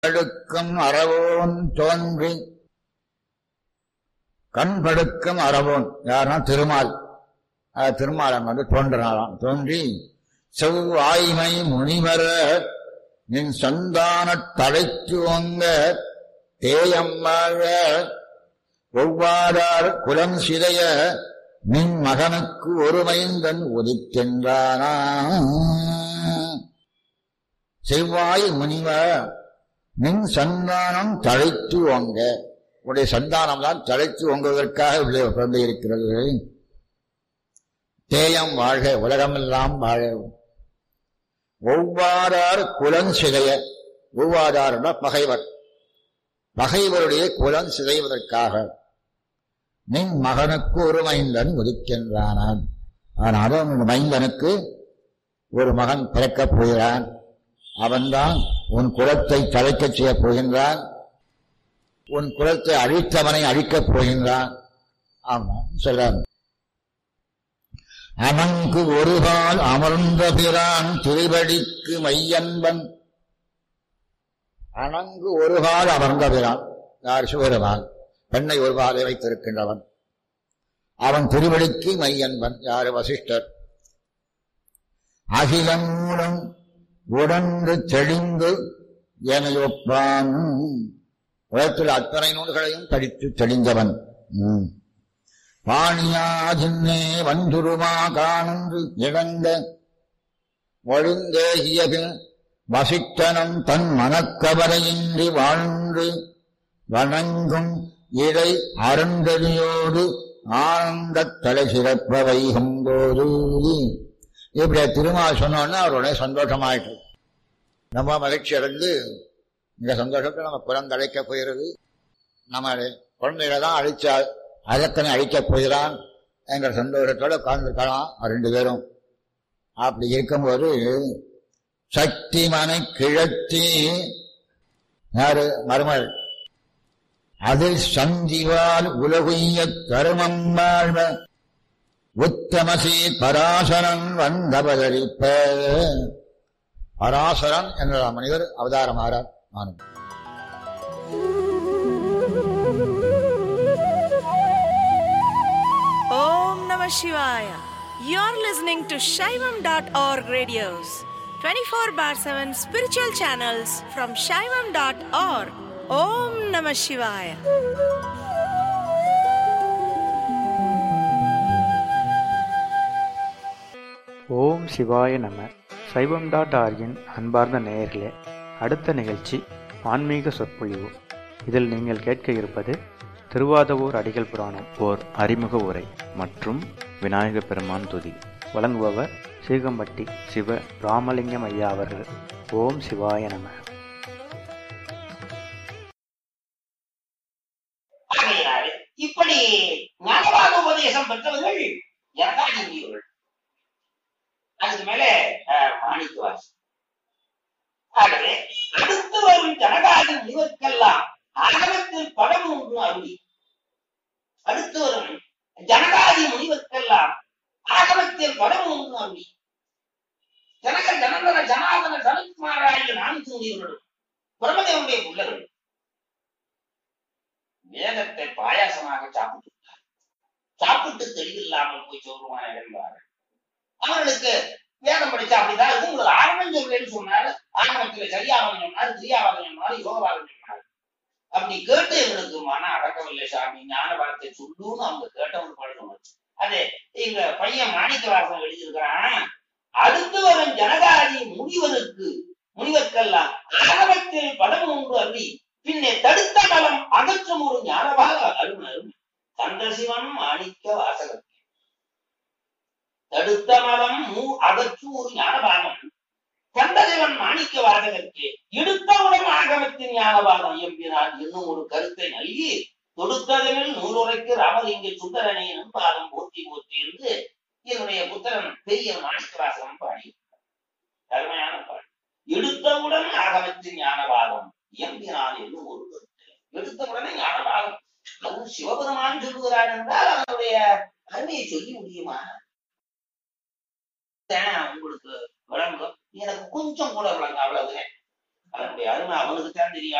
கண்படுக்கும் அறவோன் தோன்றி கண்படுக்கும் அறவோன் யாருன்னா திருமால் அஹ் திருமாலன் வந்து தோன்றினாராம் தோன்றி செவ்வாய்மை முனிவர நின் சந்தானத் தழைத்து ஒங்க தேயம்மாக ஒவ்வாதார் குலம் சிதைய நின் மகனுக்கு ஒரு மைந்தன் உதிக்கின்றானா செவ்வாய் முனிவ நின் சந்தானம் தழைத்து ஓங்க உடைய சந்தானம் தான் தழைத்து ஓங்குவதற்காக உள்ளே பிறந்து இருக்கிறது தேயம் வாழ்க உலகமெல்லாம் வாழ ஒவ்வாதார் குலம் சிதைய ஒவ்வாதார் பகைவர் பகைவருடைய குலம் சிதைவதற்காக நின் மகனுக்கு ஒரு மைந்தன் உதிக்கின்றானான் ஆனாலும் உன் மைந்தனுக்கு ஒரு மகன் பிறக்கப் போகிறான் அவன்தான் உன் குலத்தை தழைக்கச் செய்யப் போகின்றான் உன் குலத்தை அழித்தவனை அழிக்கப் போகின்றான் ஆமா சொல்றான் அவனுக்கு ஒருகால் அமர்ந்த பிரான் திருவடிக்கு மையன்பன் அணங்கு ஒரு கால் அமர்ந்த பிரான் யார் சிவருமான் பெண்ணை ஒரு காலை வைத்திருக்கின்றவன் அவன் திருவடிக்கு மையன்பன் யார் வசிஷ்டர் அகிலம் மூலம் உடன்று தெளிந்து எனையொப்பான் உலகத்தில் அத்தனை நூல்களையும் படித்து தெளிந்தவன் ம். பாணியாதின்னே வந்துருமா காணந்து இழந்த ஒழுங்கேகியபின் வசித்தனம் தன் மனக்கவரையின்றி வாழ்ந்து வணங்கும் இடை அருந்ததியோடு ஆனந்தத் தலை சிறப்ப வைகும் போது இப்படி திருமால் சொன்னோன்னா அவருடைய சந்தோஷமாயிட்டு நம்ம மகிழ்ச்சி அடைந்து இந்த சந்தோஷத்தை நம்ம புறந்தழைக்க போகிறது நம்ம குழந்தைகளை தான் அழிச்ச அதக்கனை அழிக்கப் போகிறான் என்ற சந்தோஷத்தோட உட்கார்ந்துருக்கலாம் ரெண்டு பேரும் அப்படி இருக்கும்போது சக்தி மனை கிழத்தி யாரு மருமல் அதில் சந்திவால் உலகுய்ய கருமம் வாழ்வ உத்தமசி பராசரன் வந்தபதளிப்ப பராசரன் என்ற மனிதர் அவதாரமாறார் நானும் Om Namah Shivaya. You're listening to Shaivam.org radios, 24 bar 7 spiritual channels from Shaivam.org. Om Namah Shivaya. ஓம் சிவாய நம சைவம் டாட் ஆர்கின் அன்பார்ந்த நேயர்களே அடுத்த நிகழ்ச்சி ஆன்மீக சொற்பொழிவு இதில் நீங்கள் கேட்க இருப்பது திருவாதவூர் அடிகள் புராணம் ஓர் அறிமுக உரை மற்றும் விநாயக பெருமான் துதி வழங்குபவர் சீகம்பட்டி சிவ ராமலிங்கம் ஐயா அவர்கள் ஓம் சிவாய நம ஆகையினாலே இப்படி ஞானவாத உபதேசம் பெற்றவர்கள் ஜனதாஜி முனிவர்கள் அதுக்கு மேல அஹ், மாணிக்கவாசி ஆகவே அடுத்து வரும் ஜனகாதி முனிவர்க்கெல்லாம் ஆகமத்தில் படம் ஒன்று அருளி அடுத்து வரும் ஜனகாதி முனிவர்க்கெல்லாம் ஆகமத்தில் படம் ஒன்று அருளி ஜனக ஜனந்தன ஜனாதன ஜனகுமாராகிய நான்கு முனிவர்களும் பிரமதேவனுடைய பிள்ளைகள் வேதத்தை பாயாசமாக சாப்பிட்டு சாப்பிட்டு தெளிவில்லாமல் போய் சொல்லுவான் என்பார்கள் அவர்களுக்கு வேதம் படிச்சா அப்படிதான் இருக்கும் உங்களுக்கு ஆரம்பம் சொல்றேன்னு சொன்னாரு ஆரம்பத்துல சரியாவதம் சொன்னாரு கிரியாவாதம் சொன்னாரு யோகவாதம் சொன்னாரு அப்படி கேட்டு எங்களுக்கு மன அடக்கவில்லை சாமி ஞான பலத்தை சொல்லுன்னு அவங்க கேட்டவங்க பழக்கம் அது எங்க பையன் மாணிக்க வாசம் எழுதியிருக்கிறான் அடுத்து வரும் ஜனகாதி முனிவனுக்கு முனிவர்க்கெல்லாம் ஆரம்பத்தில் படம் ஒன்று அருளி பின்னே தடுத்த பலம் அகற்றும் ஒரு ஞானபாக அருணரும் சந்திரசிவன் மாணிக்க வாசகர் தடுத்த மலம் மூ அகற்று ஒரு ஞானபாகம் சந்திரசிவன் மாணிக்க வாசகருக்கு இடுத்தவுடன் ஆகமத்தின் ஞானபாகம் எம்பினான் என்னும் ஒரு கருத்தை நல்கி தொடுத்ததில் நூலுரைக்கு ராமலிங்க சுந்தரனை பாதம் போற்றி போற்றி என்று என்னுடைய புத்தரன் பெரிய மாணிக்க வாசகம் பாடி அருமையான பாடு எடுத்தவுடன் ஆகமத்தின் ஞானபாகம் எம்பினான் என்னும் ஒரு கருத்து எடுத்த உடனே ஞானபாகம் அதுவும் சிவபெருமான் சொல்லுகிறார் என்றால் அதனுடைய அருமையை சொல்லி முடியுமா தானே உங்களுக்கு விளங்கும் எனக்கு கொஞ்சம் கூட விளங்க அவ்வளவுதான் அதனுடைய அருமை அவனுக்கு தான் தெரியும்